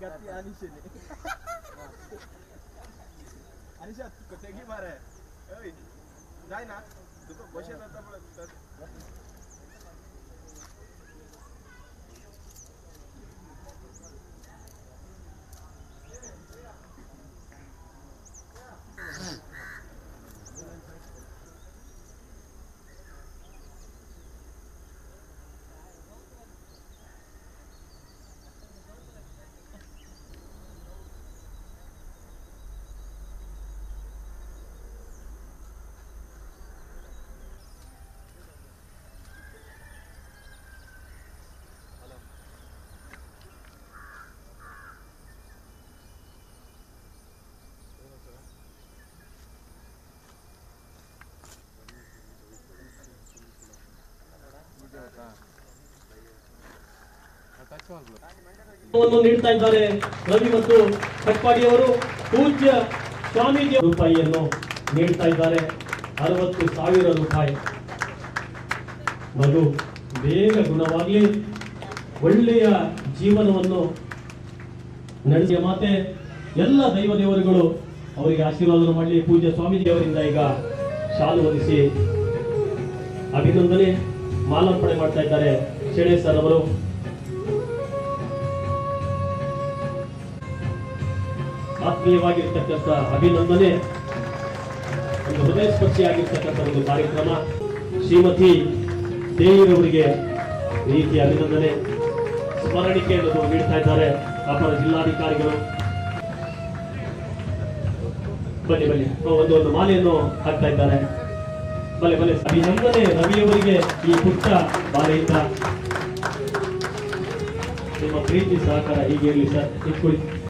ಗತಿ ಅನಿಶನೆ ಅನಿಶ ತೆಗಿ ಮಾರೆ ಓಯ್ जाय ना तुका बशेन आता पळय ವನ್ನು ನೀಡ್ತಾ ಇದ್ದಾರೆ ರವಿ ಮತ್ತು ಕಟ್ಪಾಡಿ ಅವರು ಪೂಜ್ಯ ಸ್ವಾಮೀಜಿ ರೂಪಾಯಿಯನ್ನು ನೀಡ್ತಾ ಇದ್ದಾರೆ ಅರವತ್ತು ಸಾವಿರ ರೂಪಾಯಿ ಮಗು ಬೇಗ ಗುಣವಾಗಲಿ ಒಳ್ಳೆಯ ಜೀವನವನ್ನು ನಡೆಸಿಯ ಮಾತೆ ಎಲ್ಲ ದೈವ ದೇವರುಗಳು ಅವರಿಗೆ ಆಶೀರ್ವಾದ ಮಾಡಲಿ ಪೂಜ್ಯ ಸ್ವಾಮೀಜಿ ಅವರಿಂದ ಈಗ ಶಾಲು ಹೊದಿಸಿ ಅಭಿನಂದನೆ ಮಾಲಾರ್ಪಣೆ ಮಾಡ್ತಾ ಇದ್ದಾರೆ ಶೆಣೆ ಸರ್ ಅವರು ಆತ್ಮೀಯವಾಗಿರ್ತಕ್ಕಂಥ ಅಭಿನಂದನೆ ಒಂದು ಹೃದಯ ಸ್ಪರ್ಶಿಯಾಗಿರ್ತಕ್ಕಂಥ ಒಂದು ಕಾರ್ಯಕ್ರಮ ಶ್ರೀಮತಿ ದೇವಿರವರಿಗೆ ಈ ರೀತಿಯ ಅಭಿನಂದನೆ ಸ್ಮರಣಿಕೆ ಅನ್ನೋದು ನೀಡ್ತಾ ಇದ್ದಾರೆ ಅಪರ ಜಿಲ್ಲಾಧಿಕಾರಿಗಳು ಬನ್ನಿ ಬನ್ನಿ ಒಂದು ಒಂದು ಮಾಲೆಯನ್ನು ಹಾಕ್ತಾ ಇದ್ದಾರೆ ಬಲೆ ಬಲೆ ಅಭಿನಂದನೆ ರವಿಯವರಿಗೆ ಈ ಪುಟ್ಟ ಬಾಲೆಯಿಂದ ನಿಮ್ಮ ಪ್ರೀತಿ ಸಹಕಾರ ಹೀಗೆ ಇರಲಿ ಸರ್ ಇಟ್ಕೊಳ್ಳಿ